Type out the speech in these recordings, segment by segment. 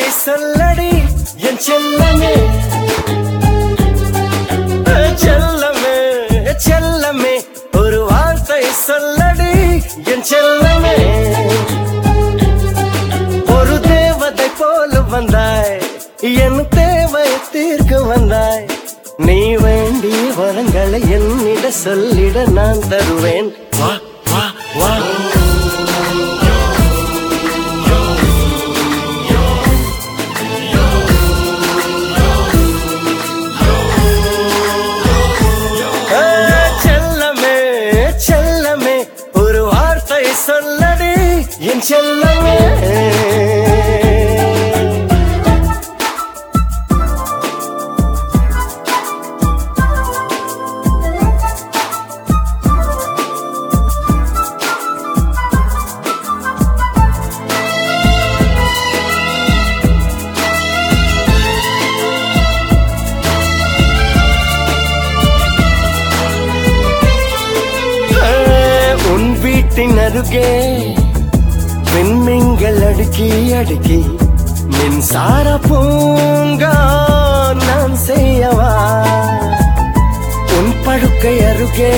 சொல்லடி என் செல்லமே செல்லமே செல்லமே ஒரு வார்த்தை சொல்லடி என் செல்லமே ஒரு தேவதை போல வந்தாய் என் தேவை தீர்க்க வந்தாய் நீ வேண்டி வரங்களை என்னிட சொல்லிட நான் தருவேன் வா வா வா ஏ, செல்லமே செல்லமே ஒரு வார்த்தை சொல்லடி என் செல்லமே ஏ, உன் வீட்டின் அருகே விண்மீன்கள் அடுக்கி அடுக்கி மின்சார பூங்கா நான் செய்யவா உன் படுக்கை அருகே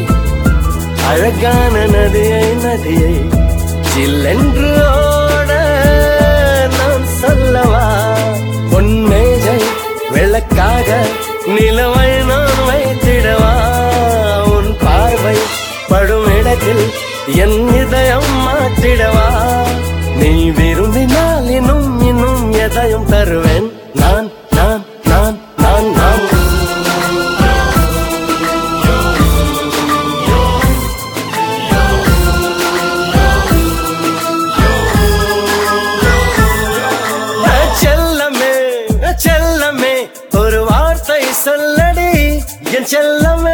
அழகான நதியை நதியை சில்லென்று ஓட நான் சொல்லவா உன் மேஜை விளக்காக நிலவை நான் வைத்திடவா உன் பார்வை படும் இடத்தில் என் இதயம் மாற்றிடவா நீ விரும்பினால் இன்னும் இன்னும் எதையும் தருவேன் நான் நான் நான் நான் நான் செல்லமே செல்லமே ஒரு வார்த்தை சொல்லடி என் செல்லமே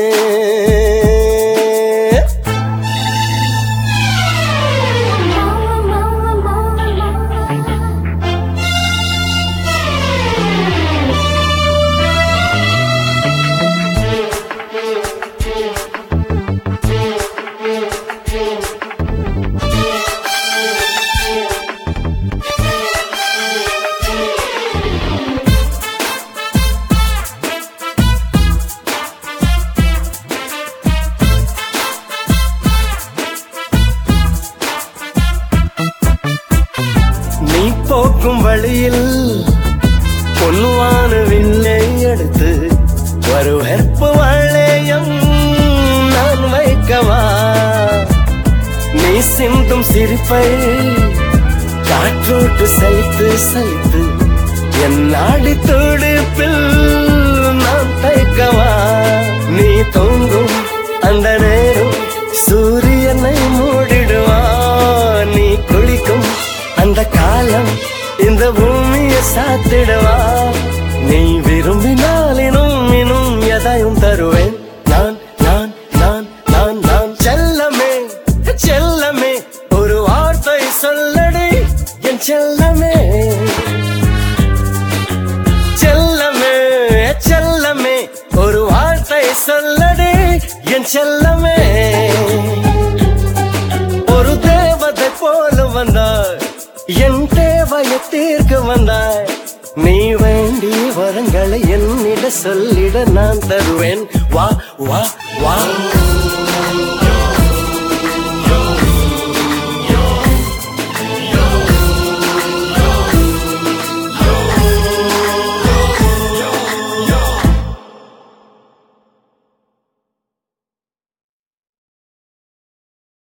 நீ போக்கும் வழியில் பொன்னுவான வில்லை எடுத்து ஒரு வெற்பு வளையம் நான் வைக்கவா நீ சிந்தும் சிரிப்பை காற்றோட்டு சலித்து சலித்து என் நாடி துடிப்பில் நான் தைக்கவா நீ தூங்கும் அந்த நேரம் சூரியனை மூடிடுவா நீ குளிக்கும் அந்த காலம் இந்த பூமியை சாத்திடவா நீ விரும்பினால் இன்னும் இன்னும் எதையும் தருவேன் நான் நான் நான் நான் நான் செல்லமே செல்லமே ஒரு வார்த்தை சொல்லடி என் செல்லமே செல்லமே செல்லமே ஒரு வார்த்தை சொல்லடி என் செல்லமே ஒரு தேவதை போல வந்தாய் என் தேவையை தீர்க்க வந்தாய் நீ வேண்டி வரங்களை என்னிட சொல்லிட நான் தருவேன் வா வா வா